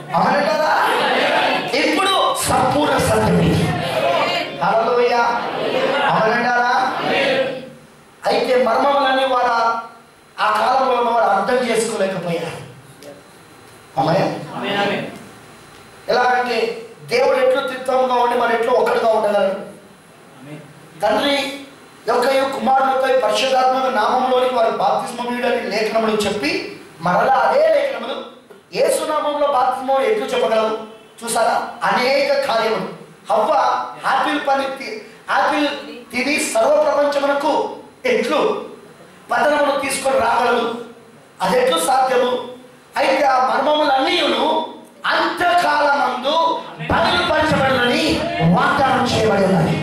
అవునంటారా ఇప్పుడు సంపూర్ణ సత్యమే హల్లెలూయా అవునంటారా అయితే మర్మములని వారు ఆ కాలంలో ఉన్న వారు అర్థం చేసుకోలేకపోయారు అమ్మయ్య ఎలా అంటే దేవుడు ఎట్లు తిత్తంగా ఉండి మరి ఎట్లు ఒక్కడుగా ఉండగలడు తండ్రి యొక్క ఈ కుమారులతో ఈ పరిశుద్ధాత్మక నామంలోనికి వారి బాప్తిస్మీయుడని లేఖనములు చెప్పి మరలా అదే లేఖనములు ఏసునామంలో బాప్తిస్మం ఎట్లు చెప్పగలవు చూసారా అనేక కార్యములు హవ్వ ఆపిల్ పని తి- ఆపిల్ తిని సర్వ ప్రపంచమునకు ఎట్లు పతనమును తీసుకొని రాగలదు అది ఎట్లు సాధ్యము అయితే ఆ మర్మములన్నీయును అంతకాలమందు బయలుపరచబడినని వాగ్దానం చేయబడి ఉన్నది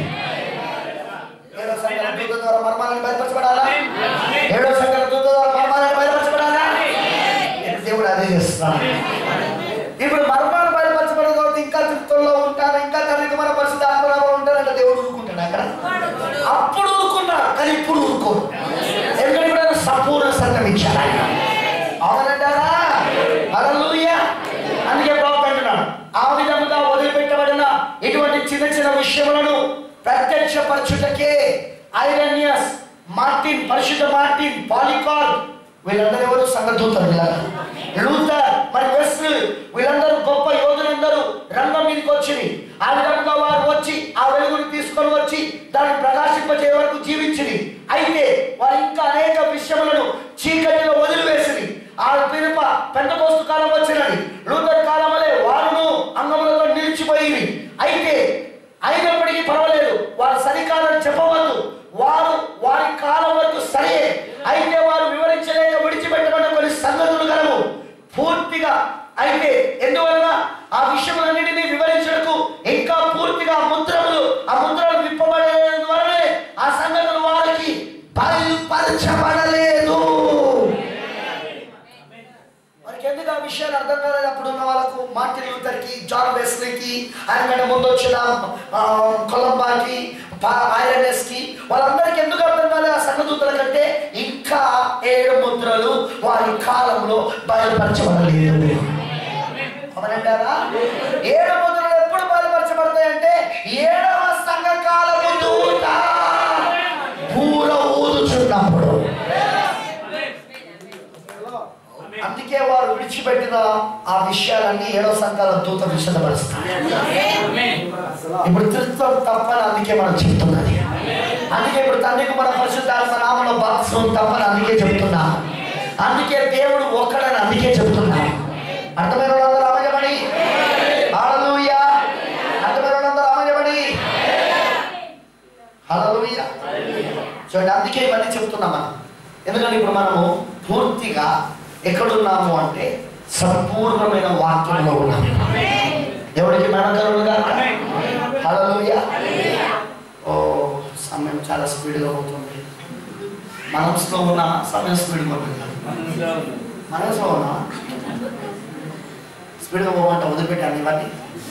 ఏడో సంఖ్యల దూత ద్వారా మర్మాలను బయలుపరచబడాలా ఏడో సంఖ్యల దూత ద్వారా మర్మాలను బయలుపరచబడాలా ఇప్పుడు దేవుడు అదే చేస్తున్నాడు ఇప్పుడు మర్మాలు బయలుపరచబడిన తర్వాత ఇంకా తృప్తుల్లో ఉంటారు ఇంకా తండ్రికి మన పరిస్థితి ఆత్మరామం ఉంటారంటే దేవుడు ఊరుకుంటాడు అక్కడ అప్పుడు ఊరుకున్నాడు కానీ ఇప్పుడు ఊరుకోడు ఎందుకంటే ఇప్పుడు ఆయన సంపూర్ణ సత్యం ఇచ్చాడు ఆయన అవునంటారా హల్లెలూయా అందుకే బాబు అంటున్నాడు ఆ విధముగా వదిలిపెట్టబడిన ఇటువంటి చిన్న చిన్న విషయములను ప్రత్యక్షపరచుటకే ఐరన్యస్ మార్టిన్ పరిశుద్ధ మార్టిన్ పాలికాల్ వీళ్ళందరూ ఎవరు సంఘదూతలు వీళ్ళందరూ లూథర్ మరి వెస్లీ వీళ్ళందరూ గొప్ప యోధులందరూ రంగం మీదకి వచ్చింది ఆ విధంగా వారు వచ్చి ఆ వెలుగుని తీసుకొని వచ్చి దాన్ని ప్రకాశింపజే వరకు జీవించింది అయితే వారు ఇంకా అనేక విషయములను చీకటిలో వదిలివేసింది ఆ పిలుప పెంటకోస్తు కాలం వచ్చినది లూథర్ కాలం వలె వారును అంగములతో నిలిచిపోయింది అయితే అయినప్పటికీ పర్వాలేదు వారు సరికాలని చెప్పవద్దు వారు వారి కాలం వరకు సరే అయితే వారు వివరించలేక విడిచిపెట్టబడిన కొన్ని సంగతులు కలవు పూర్తిగా అయితే ఎందువలన ఆ విషయములన్నింటినీ వివరించడకు ఇంకా పూర్తిగా ఆ ముద్రలు ఆ ముద్రలు విప్పబడేందువలనే ఆ సంగతులు వారికి బయలుపరచబడలేదు వారికి ఎందుకు ఆ విషయాలు అర్థం కాలేదు అప్పుడు ఉన్న వాళ్ళకు మార్టిన్ లూథర్కి జాన్ వెస్లీకి ఆయన కంటే ముందు వచ్చిన ఆ, కొలంబాకి ఐరన్ఎస్ కి వాళ్ళందరికీ ఎందుకు అర్థం కాలేదు ఆ సంగదూతల కంటే ఇంకా ఏడు ముద్రలు వారి కాలంలో బయలుపరచబడలేదు అవునంటారా ఏడు ముద్రలు ఎప్పుడు బయలుపరచబడతాయంటే ఏడవ సంఘకాలము దూత పూర ఊదుచున్నప్పుడు అందుకే వారు విడిచిపెట్టిన ఆ విషయాలన్నీ ఏడో సంఘాల దూత విషదపరుస్తారు ఇప్పుడు త్రిత్వం తప్పని అందుకే మనం చెప్తున్నది అందుకే ఇప్పుడు తండ్రికి మన పరిశుద్ధాత్మ నామంలో బాప్సం తప్పని అందుకే చెప్తున్నా అందుకే దేవుడు ఒక్కడని అందుకే చెప్తున్నా అర్థమైన వాళ్ళందరూ రామజమణి హల్లెలూయా అర్థమైన వాళ్ళందరూ రామజమణి హల్లెలూయా చూడండి అందుకే ఇవన్నీ చెప్తున్నాం మనం ఎందుకంటే ఇప్పుడు మనము పూర్తిగా ఎక్కడున్నాము అంటే సంపూర్ణమైన వాక్యంలో ఉన్నాము ఎవరికి మనకరుడుగా హల్లెలూయా ఓ సమయం చాలా స్పీడ్గా పోతుంది మనం స్లో ఉన్నామా సమయం స్పీడ్గా ఉంది మనం స్లో ఉన్నామా స్పీడ్గా పోమంటే వదిలిపెట్టాను ఇవన్నీ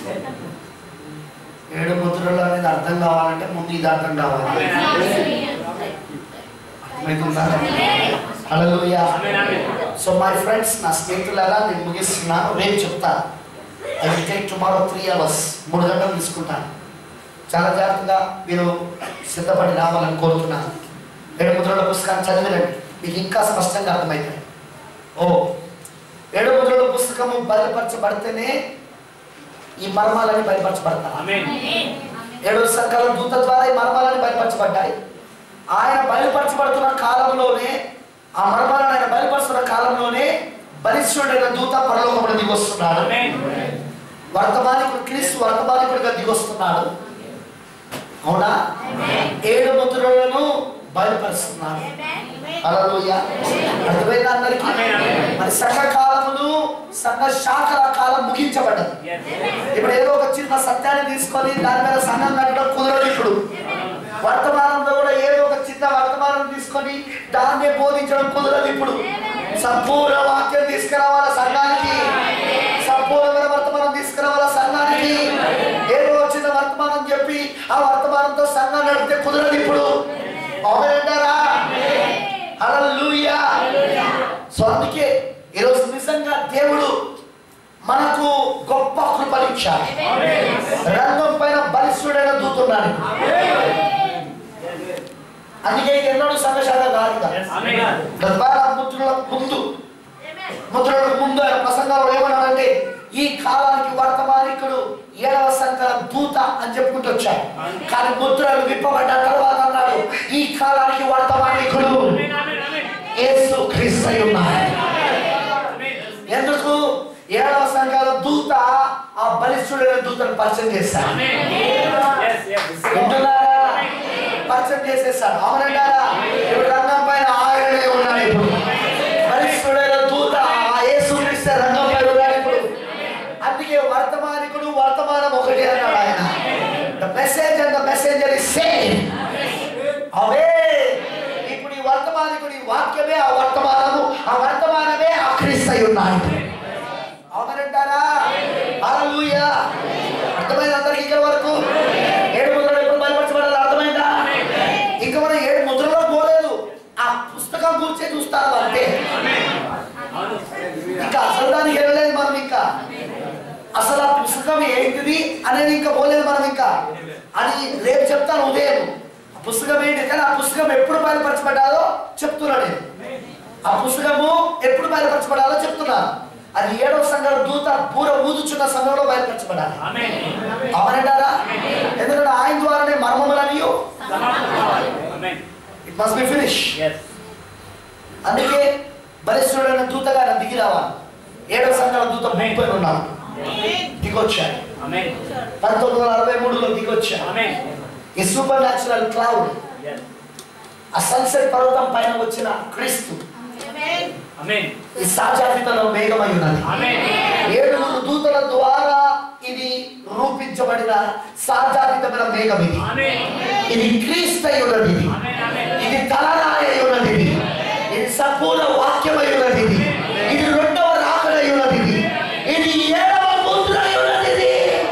ఏడు ముద్రలు అనేది అర్థం కావాలంటే ముందు ఇది అర్థం కావాలి అర్థమవుతుందా హల్లెలూయా సో మై ఫ్రెండ్స్ నా స్నేహితులారా నేను ముగిస్తున్నాను రేపు చెప్తాను I will take tomorrow three hours మూడు గంటలు తీసుకుంటాను చాలా జాగ్రత్తగా మీరు సిద్ధపడి రావాలని కోరుతున్నాను ఏడు ముద్రల పుస్తకాన్ని చదివినండి మీకు ఇంకా స్పష్టంగా అర్థమవుతాయి ఓ ఏడు ముద్రల పుస్తకము బయలుపరచబడితేనే ఈ మర్మాలని బయలుపరచబడతాయి ఏడు సంఘాల దూత ద్వారా ఈ మర్మాలని బయలుపరచబడ్డాయి ఆయన బయలుపరచబడుతున్న కాలంలోనే ఆ మర్మాలను ఆయన బయలుపరుస్తున్న కాలంలోనే బలిష్ఠుడైన దూత పరలోకముడు దిగొస్తున్నాడు వర్తమానికుడు క్రీస్తు వర్తమానికుడిగా దిగొస్తున్నాడు అవునా ఏడు ముద్రలను బయలుపరుస్తున్నాడు హల్లెలూయా అర్థమైందా అందరికీ మరి సంఘ కాలములు సంఘ శాఖల కాలం ముగించబడ్డది ఇప్పుడు ఏదో ఒక చిన్న సత్యాన్ని తీసుకొని దాని మీద సంఘం కట్టడం కుదరదు ఇప్పుడు వర్తమానంలో కూడా ఏదో ఒక చిన్న వర్తమానం తీసుకొని దాన్నే బోధించడం కుదరదు ఇప్పుడు సంపూర్ణ వాక్యం తీసుకురావాల సంఘానికి సంపూర్ణమైన వర్తమానం తీసుకురావాల సంఘానికి ఏదో ఒక చిన్న వర్తమానం చెప్పి ఆ వర్తమానంతో సంఘం నడిపితే కుదరదు ఇప్పుడు అవునంటారా హల్లెలూయా సో అందుకే ఈరోజు నిజంగా దేవుడు మనకు ఇచ్చాడు రంగం పైన బలిష్ఠుడైన దూతున్నాడు అందుకే ఇది ఎన్నడూ సంఘశాల కాదు ఇక. తద్వారా ముద్రలకు ముందు ముద్రలకు ముందు ఆయన ప్రసంగంలో ఏమన్నాడంటే ఈ కాలానికి వర్తమానికుడు ఏడవ సంఖ్య దూత అని చెప్పుకుంటూ వచ్చాడు కానీ ముద్రలు విప్పబడ్డ తర్వాత అన్నాడు ఈ కాలానికి వర్తమానికుడు యేసు క్రీస్తు అయి ఉన్నాడు ఎందుకు ఏడవ సంఘాల దూత ఆ బలిష్ఠుడైన దూతను పరిచయం చేశాడు వింటున్నారా పరిచయం చేసేసాడు అవునంటారా ఇప్పుడు రంగం పైన ఆయనే ఉన్నాడు ఇప్పుడు బలిష్ఠుడైన దూత ఆ యేసు క్రీస్తు రంగం పైన ఉన్నాడు ఇప్పుడు అందుకే వర్తమానికుడు వర్తమానం ఒకటి అన్నాడు ఆయన the message and the messenger is same అవే ఇప్పుడు ఈ వర్తమానికుడి వాక్యమే ఆ వర్తమానము ఆ వర్తమానమే ఆ క్రీస్తు అయి ఉన్నాడు అవునంటారా హల్లెలూయా అర్థమైంది అందరికి ఇక్కడ వరకు ఏడు ముద్రలు ఎప్పుడు బయలుపరచబడాలి అర్థమైందా ఇంకా మనం ఏడు ముద్రలో పోలేదు ఆ పుస్తకం గురించే చూస్తారు అంతే ఇంకా అసలు దానికి వెళ్ళలేదు మనం ఇంకా అసలు ఆ పుస్తకం ఏంటిది అనేది ఇంకా పోలేదు మనం ఇంకా అని రేపు చెప్తాను ఉదయం ఆ పుస్తకం ఏంటి కానీ ఆ పుస్తకం ఎప్పుడు బయలుపరచబడాలో చెప్తున్నా నేను ఆ పుస్తకము ఎప్పుడు బయలుపరచబడాలో చెప్తున్నా అది ఏడవ సంఘం దూత పూర ఊదుచున్న సమయంలో బయలుపరచబడాలి అవునంటారా ఎందుకంటే ఆయన ద్వారానే మర్మములనియు ఇట్ మస్ట్ బి ఫినిష్ అందుకే బలిష్ఠుడైన దూతగా ఆయన దిగి రావాలి ఏడవ సంఘాల దూత ముప్పై ఉన్నాడు దిగొచ్చాడు పంతొమ్మిది వందల అరవై మూడులో దిగొచ్చాడు ఈ సూపర్ న్యాచురల్ క్లౌడ్ ఆ సన్సెట్ పర్వతం పైన వచ్చిన క్రీస్తు ఈ సాజాతితలో మేఘమై ఉన్నది ఏడుగురు దూతల ద్వారా ఇది రూపించబడిన సాజాతితమైన మేఘం ఇది ఇది క్రీస్తై ఉన్నది ఇది ఇది తలరాయి అయి ఉన్నది ఇది ఇది సంపూర్ణ వాక్యమై ఉన్నది ఇది ఇది రెండవ రాకడై ఉన్నది ఇది ఇది ఏడవ ముద్ర అయి ఉన్నది ఇది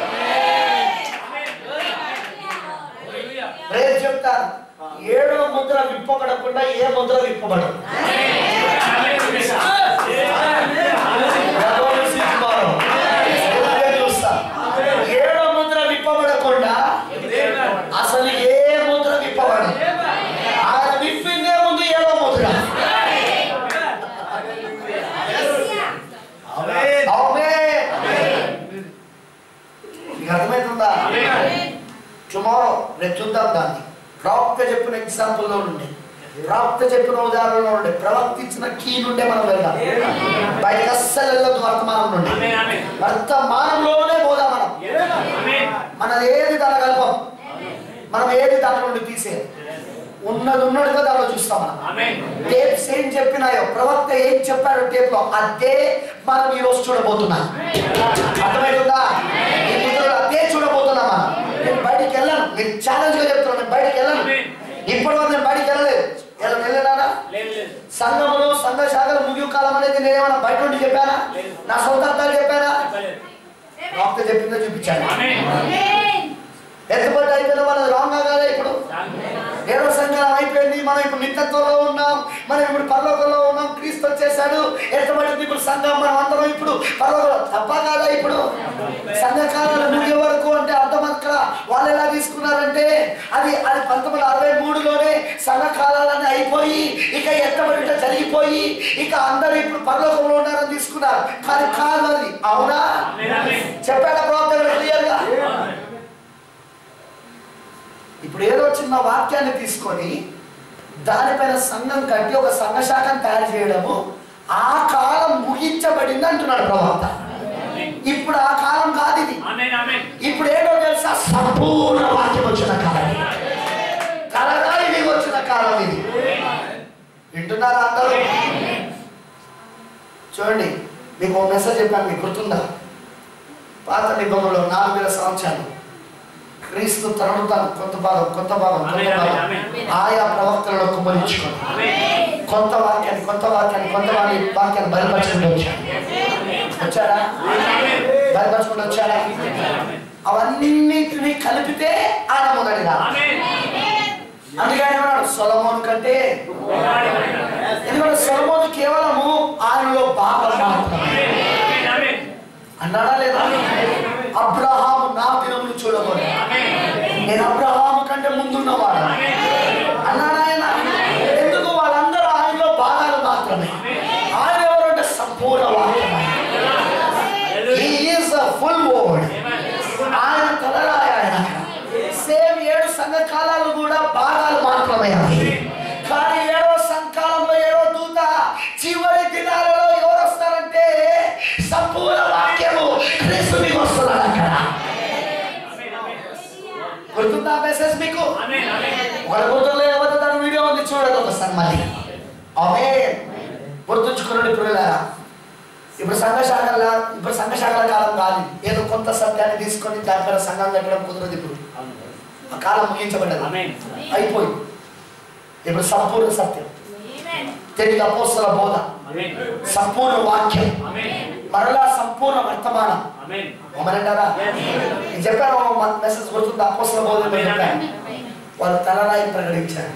రేపు చెప్తాను ఏడవ ముద్ర విప్పబడకుండా ఏ ముద్ర విప్పబడదు ఎవరు సిగ్గుమారు? రేపు చూస్తా. ఏడవ ముద్ర విప్పబడకుండా అసలు ఏ ముద్ర విప్పబడదు ఆయన విప్పిందే ముందు ఏడవ ముద్ర ఆమేన్. మీకు అర్థమవుతుందా టుమారో రేపు చూద్దాం దాన్ని ప్రవక్త చెప్పిన ఎగ్జాంపుల్లో నుండి ప్రవక్త చెప్పిన ఉదాహరణలో నుండి ప్రవక్త ఇచ్చిన కీ నుండే మనం వెళ్దాం బయట అస్సలు వెళ్ళదు వర్తమానం నుండి వర్తమానంలోనే పోదాం మనం మనది ఏది దాని కల్పం మనం ఏది దాని నుండి తీసేది ఉన్నది ఉన్నట్టుగా దానిలో చూస్తాం మనం టేప్స్ ఏం చెప్పినాయో ప్రవక్త ఏం చెప్పాడో టేప్ లో అదే మనం ఈ రోజు చూడబోతున్నాం అర్థమవుతుందా ఈ ముద్రలో అదే చూడబోతున్నాం మనం నేను బయటికి వెళ్ళాను మీరు ఛాలెంజ్ గా చెప్తున్నాను నేను బయటికి వెళ్ళాను ఇప్పటి వరకు నేను బయటికి వెళ్ళలేదు వెళ్ళ- వెళ్ళినానా సంఘములో సంఘ శాఖలు ముగియు కాలం అనేది నేనేమన్నా బయట నుండి చెప్పానా నా సొంత అర్థాలు చెప్పానా ప్రవక్త చెప్పిందో చూపించాను ఎత్తుబడి అయిపోయిన వాళ్ళది రాంగ్ కాదా ఇప్పుడు ఏడో సంఘాలం అయిపోయింది మనం ఇప్పుడు నిత్యత్వంలో ఉన్నాం మనం ఇప్పుడు పరలోకంలో ఉన్నాం క్రీస్తు వచ్చేసాడు ఎత్తబడింది ఇప్పుడు సంఘం మనం అందరం ఇప్పుడు పరలోకంలో తప్ప కాదా ఇప్పుడు సంఘకాలాలు ముగియ వరకు అంటే అర్థం అక్కడ వాళ్ళు ఎలా తీసుకున్నారంటే అది అది పంతొమ్మిది అరవై మూడులోనే సంఘకాలాలన్నీ అయిపోయి ఇక ఎత్తబడిట జరిగిపోయి ఇక అందరూ ఇప్పుడు పరలోకంలో ఉన్నారని తీసుకున్నారు కానీ కాదు అది అవునా చెప్పాడా ప్రవర్తన క్లియర్గా ఇప్పుడు ఏదో చిన్న వాక్యాన్ని తీసుకొని దానిపైన సంఘం కట్టి ఒక సంఘ శాఖను తయారు చేయడము ఆ కాలం ముగించబడింది అంటున్నాడు ప్రవక్త ఇప్పుడు ఆ కాలం కాదు ఇది ఇప్పుడు ఏంటో తెలుసా సంపూర్ణ వాక్యం వచ్చిన కాలం ఇది. కలగా ఇది వచ్చిన కాలం ఇది వింటున్నారా అందరూ చూడండి మీకు ఒక మెసేజ్ చెప్పాను మీకు గుర్తుందా పాత నిబంధనలో నాలుగు వేల సంవత్సరాలు క్రీస్తు తనను తాను కొంత భాగం కొత్త భాగం కొత్త ఆమేన్, భాగం ఆమేన్. ఆయా ప్రవక్తలను కుమరించుకొని కొత్త వాక్యాన్ని కొత్త వాక్యాన్ని కొత్త వాక్యాన్ని వాక్యాన్ని బయలుపరచుకుంటూ వచ్చాడు వచ్చాడా బయలుపరచుకుంటూ వచ్చాడా అవన్నిటిని కలిపితే ఆయన మొదటిగా అందుకే ఆయన ఏమన్నాడు సొలమోన్ కంటే ఎందుకంటే సొలమోన్ కేవలము ఆయనలో భాగం మాత్రమే అన్నాడా లేదా అబ్రహాము నా దినములు చూడబోదు నేను అబ్రహాము కంటే ముందున్నవాడు అన్నాడు ఆయన ఎందుకు వాళ్ళందరూ ఆయనలో భాగాలు మాత్రమే ఆయన ఎవరంటే సంపూర్ణ వాక్యమే He is a full word. ఆయన తలరాయ ఆయన సేమ్ ఏడు సంఘకాలాలు కూడా భాగాలు మాత్రమే అవి కానీ ఏడో సంకాలంలో ఏడో దూత చివరి దినాలలో ఎవరు వస్తారంటే సంపూర్ణ వాక్యము క్రీస్తునికి వస్తున్నాడు అక్కడ గుర్తుందా మెసేజ్ మీకు ఒక గుర్తులో ఎవరు దాని వీడియో ఉంది చూడండి ఒకసారి మళ్ళీ అవే గుర్తుంచుకున్నాడు ఇప్పుడు ఇప్పుడు సంఘశాఖల ఇప్పుడు సంఘశాఖల కాలం కాదు ఏదో కొంత సత్యాన్ని తీసుకొని దాని మీద సంఘం కట్టడం కుదరదు ఇప్పుడు ఆ కాలం ముగించబడ్డది అయిపోయింది ఇప్పుడు సంపూర్ణ సత్యం తెలుగు అపోస్తల బోధ సంపూర్ణ వాక్యం మరలా సంపూర్ణ వర్తమానం అమరంటారా నేను చెప్పాను మెసేజ్ గుర్తుంది అపోస్తల బోధ మీద చెప్పాను వాళ్ళు తలరాయి ప్రకటించారు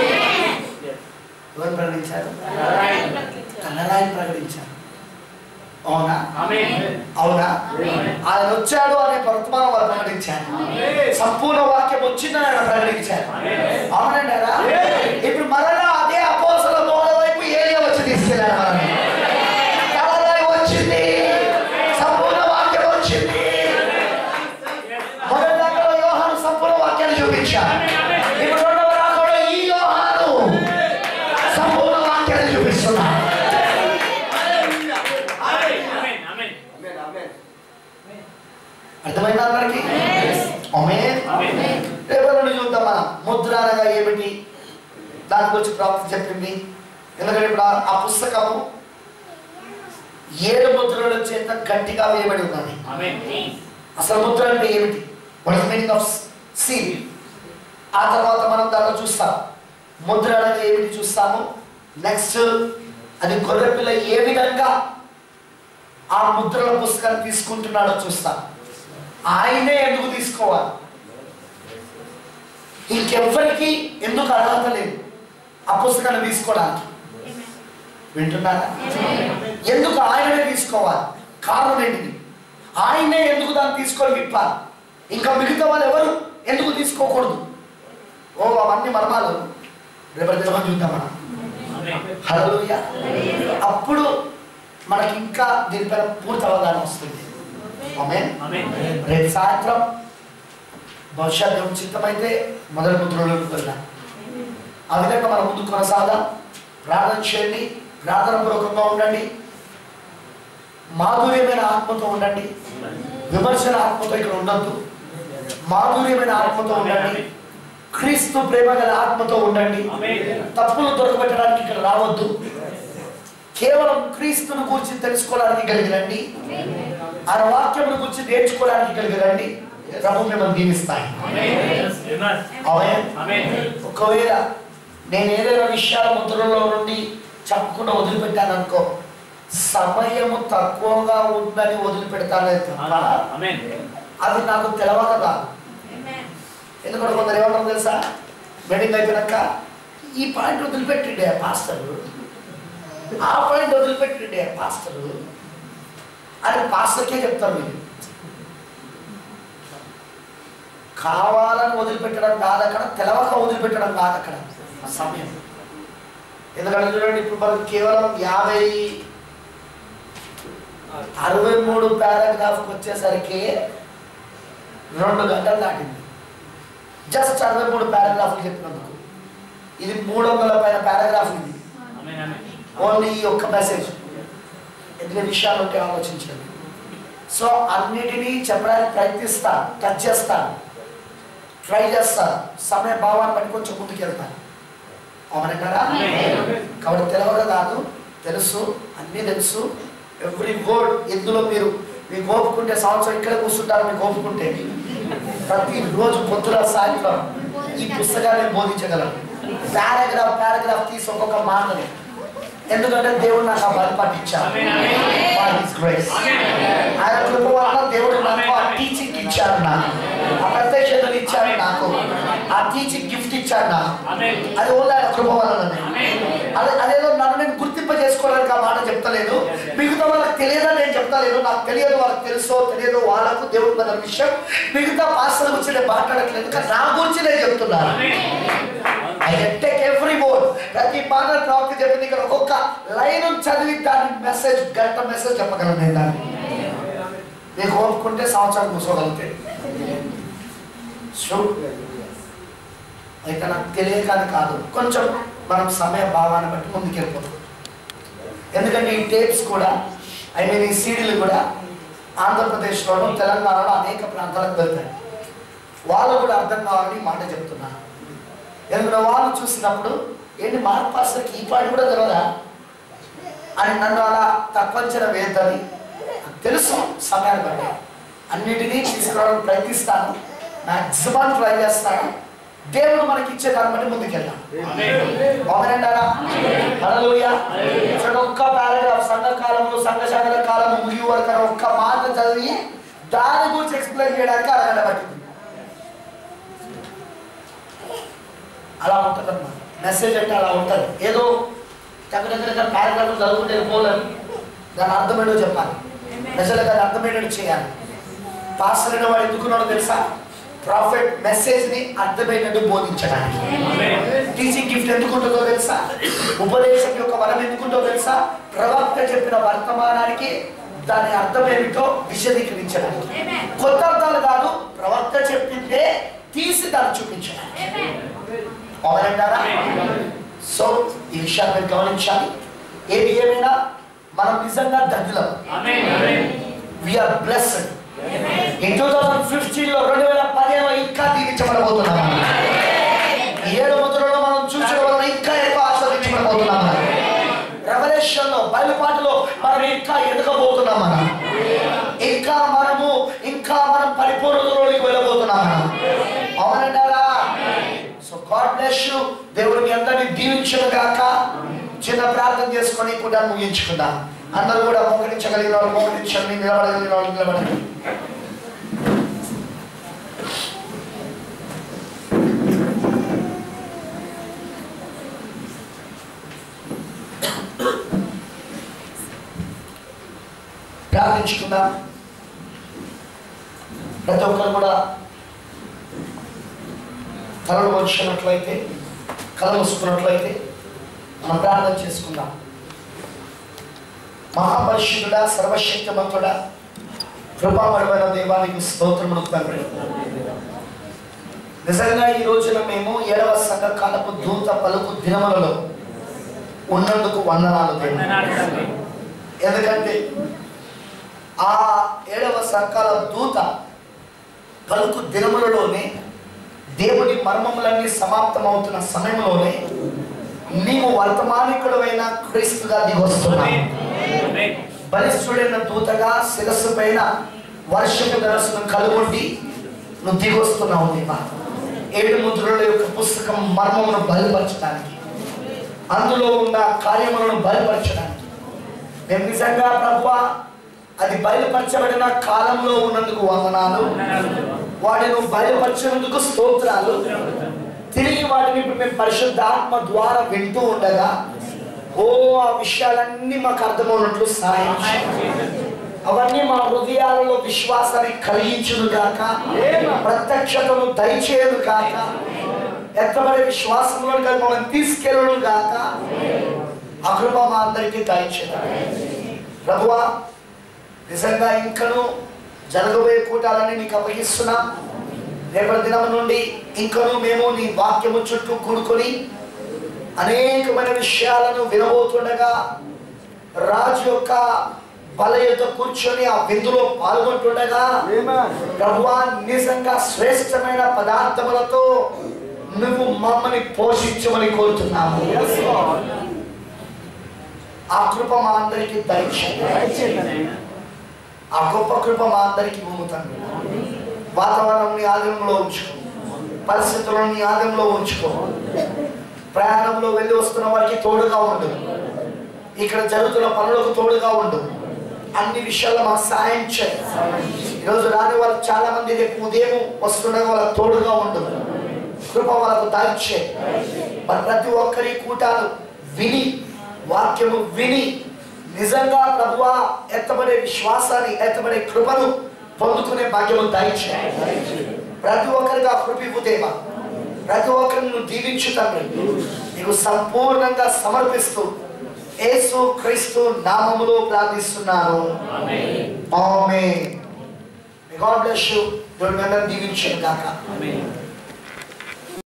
ఎవరు ప్రకటించారు తలరాయి ప్రకటించారు అవునా అవునా ఆయన వచ్చాడు అనే వర్తమానం వారు ప్రకటించారు సంపూర్ణ వాక్యం వచ్చిందని ఆయన ప్రకటించారు అవునంటారా ఇప్పుడు మరలా అదే అపోసల బోధ వైపు ఏరియా వచ్చి తీసుకెళ్ళాడు మనల్ని తలరాయి వచ్చింది సంపూర్ణ వాక్యం వచ్చింది మొదటి దాంట్లో యోహాను సంపూర్ణ వాక్యాన్ని చూపించారు ఇప్పుడు రెండవ రాకడలో ఈ యోహాను సంపూర్ణ వాక్యాన్ని చూపిస్తున్నాడు అర్థమైందా అందరికి ఆమె రేపటి చూద్దాం మనం ముద్ర అనగా ఏమిటి దాని గురించి ప్రాప్తి చెప్పింది ఎందుకంటే ఇప్పుడు ఆ- ఆ పుస్తకము ఏడు ముద్రల చేత గట్టిగా వేయబడి ఉన్నది అసలు ముద్ర అంటే ఏమిటి what is meaning of seal ఆ తర్వాత మనం దాంట్లో చూస్తాం ముద్ర అనేది ఏమిటి చూస్తాము నెక్స్ట్ అది గొర్రెపిల్ల ఏ విధంగా ఆ ముద్రల పుస్తకాన్ని తీసుకుంటున్నాడో చూస్తాం ఆయనే ఎందుకు తీసుకోవాలి ఇంకెవ్వరికి ఎందుకు అర్హత లేదు ఆ పుస్తకాన్ని తీసుకోవడానికి వింటున్నారా ఎందుకు ఆయననే తీసుకోవాలి కారణం ఏంటిది ఆయనే ఎందుకు దాన్ని తీసుకొని విప్పాలి ఇంకా మిగతా వాళ్ళు ఎవరు ఎందుకు తీసుకోకూడదు ఓ అవన్నీ మర్మాలు రేపటి దినం చూద్దాం మనం హల్లెలూయా అప్పుడు మనకి ఇంకా దీనిపైన పూర్తి అవగాహన వస్తుంది ఆమేన్ రేపు సాయంత్రం బహుశా దేవుని చిత్తమైతే మొదటి ముద్రలోకి వెళ్దాం ఆ విధంగా మనం ముందు కొనసాగదాం ప్రార్థన చేయండి ప్రార్థన పూర్వకంగా ఉండండి మాధుర్యమైన ఆత్మతో ఉండండి విమర్శన ఆత్మతో ఇక్కడ ఉండొద్దు మాధుర్యమైన ఆత్మతో ఉండండి క్రీస్తు ప్రేమ గల ఆత్మతో ఉండండి తప్పులు దొరకబెట్టడానికి ఇక్కడ రావద్దు కేవలం క్రీస్తును గురించి తెలుసుకోవడానికి ఇక్కడికి రండి ఆయన వాక్యమును గురించి నేర్చుకోవడానికి ఇక్కడికి రండి ప్రభు మిమ్మల్ని దీవిస్తాయి అవే ఒకవేళ నేను ఏదైనా విషయాల ముద్రలో నుండి చెప్పకుండా వదిలిపెట్టాను అనుకో సమయము తక్కువగా ఉందని వదిలిపెడతానే తప్ప అది నాకు తెలవక కాదు ఎందుకంటే కొందరు ఏమన్నా తెలుసా వెడ్డింగ్ అయిపోయినాక ఈ పాయింట్ వదిలిపెట్టిండే పాస్టర్ ఆ పాయింట్ వదిలిపెట్టిండే పాస్టర్ అని పాస్టర్కే చెప్తారు మీరు కావాలని వదిలిపెట్టడం కాదు అక్కడ తెలవక వదిలిపెట్టడం కాదు అక్కడ ఆ సమయం ఎందుకంటే చూడండి ఇప్పుడు మనకు కేవలం యాభై అరవై మూడు పారాగ్రాఫ్కి వచ్చేసరికి రెండు గంటలు దాటింది జస్ట్ అరవై మూడు పారాగ్రాఫ్లు చెప్పినందుకు ఇది మూడు వందల పైన పారాగ్రాఫ్ ఇది ఓన్లీ ఈ ఒక్క మెసేజ్ ఎన్ని విషయాలు ఉంటే ఆలోచించండి సో అన్నిటినీ చెప్పడానికి ప్రయత్నిస్తాను టచ్ చేస్తాను ట్రై చేస్తాను సమయ భావాన్ని బట్టి కొంచెం ముందుకు వెళ్తాను అవునంటారా కాబట్టి తెలవక కాదు తెలుసు అన్నీ తెలుసు ఎవ్రీ వర్డ్ ఎందులో మీరు మీకు ఓపుకుంటే సంవత్సరం ఇక్కడ కూర్చుంటారు మీకు ఓపుకుంటే ప్రతి రోజు పొద్దున సాయంత్రం ఈ పుస్తకాన్ని బోధించగలం పారాగ్రాఫ్ పారాగ్రాఫ్ తీసి ఒక్కొక్క మాటని ఎందుకంటే దేవుడు నాకు ఆ బలపాటు ఇచ్చాడు By His grace. ఆయన కృప వలన దేవుడు నాకు ఆ టీచింగ్ ఇచ్చాడు నాకు ఆ ప్రత్యక్షతలు ఇచ్చాడు నాకు ఆ టీచింగ్ గిఫ్ట్ ఇచ్చాడు నాకు అది ఓన్లీ ఆయన కృప వలననే అదే అదేదో నన్ను నేను గుర్తి ఆనందింపజేసుకోవడానికి ఆ మాట చెప్తలేదు మిగతా వాళ్ళకి తెలియదని నేను చెప్తలేను నాకు తెలియదు వాళ్ళకి తెలుసో తెలియదు వాళ్ళకు దేవుడు మన విషయం మిగతా పాస్టర్ గురించి నేను మాట్లాడట్లేదు కానీ నా గురించి నేను చెప్తున్నాను ఐ టేక్ ఎవ్రీ వర్డ్ ప్రతి మాట ప్రవక్త చెప్పింది ఇక్కడ ఒక్కొక్క లైన్ చదివి దాని మెసేజ్ గంట మెసేజ్ చెప్పగలను నేను దాన్ని మీకు ఓపుకుంటే సంవత్సరం కూర్చోగలిగితే Sure. అయితే నాకు తెలియక అని కాదు కొంచెం మనం సమయ భావాన్ని బట్టి ముందుకెళ్ళిపోతాం ఎందుకంటే ఈ టేప్స్ కూడా ఐ మీన్ ఈ సీడీలు కూడా ఆంధ్రప్రదేశ్లోను తెలంగాణలో అనేక ప్రాంతాలకు వెళ్తాయి వాళ్ళు కూడా అర్థం కావాలని మాట చెప్తున్నాను ఎందుకంటే వాళ్ళు చూసినప్పుడు ఏంటి మార్పాసరికి ఈ పాటి కూడా తెలియదా అని నన్ను అలా తక్కువంచన వేద్దని తెలుసు సమయాన్ని బట్టి అన్నిటినీ తీసుకురావడానికి ప్రయత్నిస్తాను మ్యాక్సిమం ట్రై చేస్తాను దేవుడు మనకి ఇచ్చే దాన్ని బట్టి ముందుకెళ్తాం అవునంటారా హల్లెలూయా చూడండి ఒక్క పారాగ్రాఫ్ సంఘ కాలంలో సంఘ శాఖల కాలము ముగి వరకు అని ఒక్క మాట చదివి దాని గురించి ఎక్స్ప్లెయిన్ చేయడానికి అరగంట పట్టింది అలా ఉంటుంది అన్నమాట మెసేజ్ అంటే అలా ఉంటుంది ఏదో దగ్గర దగ్గర పారాగ్రాఫ్ చదువుకుంటే పోలేదు దాని అర్థమేంటో చెప్పాలి ప్రజలు దాని అర్థమేంటో చేయాలి పాస్టర్ అయిన వాడు ఎందుకున్నాడో తెలుసా ప్రాఫిట్ మెసేజ్ ని అర్థమైనట్టు బోధించడానికి టీచింగ్ గిఫ్ట్ ఎందుకు ఉంటుందో తెలుసా ఉపదేశం యొక్క వరం ఎందుకుంటో తెలుసా ప్రవక్త చెప్పిన వర్తమానానికి దాని అర్థం ఏమిటో విశదీకరించడానికి కొత్త అర్థాలు కాదు ప్రవక్త చెప్పిందే తీసి దాన్ని చూపించడానికి అవునంటారా సో ఈ విషయాన్ని మీరు గమనించాలి ఏది ఏమైనా మనం నిజంగా దగ్గరం we are blessed in two thousand fifteen లో రెండు వేల పదిహేను ఇంకా దీవించబడబోతున్నాం ఈ ఏడు ముద్రలో మనం చూసిన వలన ఇంకా ఎక్కువ ఆస్వాదించబడబోతున్నాం రెవల్యూషన్ లో బయలుపాటులో మనం ఇంకా ఎదగబోతున్నాం మనం ఇంకా మనము ఇంకా మనం పరిపూర్ణతలోకి వెళ్ళబోతున్నాం మనం అవునంటారా సో గాడ్ బ్లెస్ యు దేవుడు మీ అందరినీ దీవించను గాక చిన్న ప్రార్థన చేసుకొని కూడా ముగించుకుందాం అందరూ కూడా మోకరించగలిగిన వాళ్ళు మోకరించండి నిలబడగలిగిన వాళ్ళు నిలబడండి ప్రార్థించుకుందాం ప్రతి ఒక్కరు కూడా తలలు వచ్చినట్లయితే కళ మూసుకున్నట్లయితే మనం ప్రార్థన చేసుకుందాం మహాపరిశుద్ధుడా సర్వశక్తిమంతుడా కృపామరమైన దేవానికి స్తోత్రములు తండ్రి నిజంగా ఈ రోజున మేము ఏడవ సంఘ కాలపు దూత పలుకు దినములలో ఉన్నందుకు వందనాలు దేవుడు ఎందుకంటే ఆ ఏడవ సంకాల దూత పలుకు దినములలోనే దేవుని మర్మములన్నీ సమాప్తమవుతున్న సమయంలోనే నీవు వర్తమానికుడమైన క్రీస్తుగా దిగొస్తున్నావు బలిష్ఠుడైన దూతగా శిరస్సు పైన వర్షపు ధరస్సును కలుగొండి నువ్వు దిగొస్తున్నావు దేవా ఏడు ముద్రల యొక్క పుస్తకం మర్మమును బయలుపరచడానికి అందులో ఉన్న కార్యములను బయలుపరచడానికి మేము నిజంగా ప్రభు అది బయలుపరచబడిన కాలంలో ఉన్నందుకు వందనాలు వాటిని నువ్వు బయలుపరిచినందుకు స్తోత్రాలు తిరిగి వాటిని ఇప్పుడు మేము పరిశుద్ధాత్మ ద్వారా వింటూ ఉండగా ఓ ఆ విషయాలన్నీ మాకు అర్థమవునట్లు సహాయం చేయండి. అవన్నీ మా హృదయాలలో విశ్వాసాన్ని కలిగించును గాక ప్రత్యక్షతను దయచేయను గాక ఎత్తబడే విశ్వాసంలో మనం తీసుకెళ్ళను గాక ఆ కృప మా అందరికీ దయచేయాలి ప్రభువా నిజంగా ఇంకను జరగబోయే కూటాలని నీకు అప్పగిస్తున్నాం రేపటి దినం నుండి ఇంకను మేము నీ వాక్యము చుట్టూ కూడుకొని అనేకమైన విషయాలను వినబోతుండగా రాజు యొక్క బల యొక్క కూర్చొని ఆ విందులో పాల్గొంటుండగా ప్రభువా నిజంగా శ్రేష్టమైన పదార్థములతో నువ్వు మమ్మల్ని పోషించమని కోరుతున్నాము ఆ కృప మా అందరికీ దయచేయండి ఆ గొప్ప కృప మా అందరికీ పొందుతాను వాతావరణం నీ ఆధీనంలో ఉంచుకో పరిస్థితులను నీ ఆధీనంలో ఉంచుకో ప్రయాణంలో వెళ్ళి వస్తున్న వారికి తోడుగా ఉండు ఇక్కడ జరుగుతున్న పనులకు తోడుగా ఉండు అన్ని విషయాల్లో మాకు సాయం చేయి ఈరోజు రాని వాళ్ళు చాలా మంది రేపు ఉదయం వస్తుండగా వాళ్ళకి తోడుగా ఉండు కృప వాళ్ళకు దాల్చే మరి ప్రతి ఒక్కరి కూటాలు విని వాక్యము విని నిజంగా ప్రభువా ఎత్తబడే విశ్వాసాన్ని ఎత్తబడే కృపను పొందుకునే భాగ్యము దయచేయాలి ప్రతి ఒక్కరిగా కృపివు దేవా ప్రతి ఒక్కరిని నువ్వు దీవించు తండ్రి నీకు సంపూర్ణంగా సమర్పిస్తూ యేసు క్రీస్తు నామములో ప్రార్థిస్తున్నాను ఆమేన్ గాడ్ బ్లెస్ యు దేవుడు మిమ్మల్ని దీవించను గాక ఆమేన్